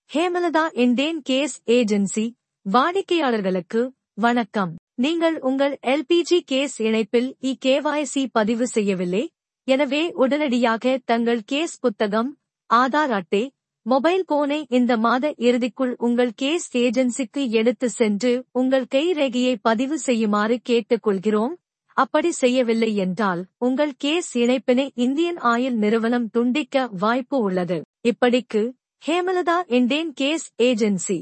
Hemalatha Indane case agency வாடிக்கையாளர்களுக்கு வணக்கம் நீங்கள் உங்கள் எல்பிஜி கேஸ் இணைப்பில் இ கேவாய்சி பதிவு செய்யவில்லை எனவே உடனடியாக தங்கள் கேஸ் புத்தகம் ஆதார் அட்டை மொபைல் போனை இந்த மாத இறுதிக்குள் உங்கள் கேஸ் ஏஜென்சிக்கு எடுத்து சென்று உங்கள் கைரேகையை பதிவு செய்யுமாறு கேட்டுக்கொள்கிறோம் அப்படி செய்யவில்லை என்றால் உங்கள் கேஸ் இணைப்பினை இந்தியன் ஆயில் நிறுவனம் துண்டிக்க வாய்ப்பு உள்ளது இப்படிக்கு ஹேமலதா இண்டேன் கேஸ் ஏஜென்சி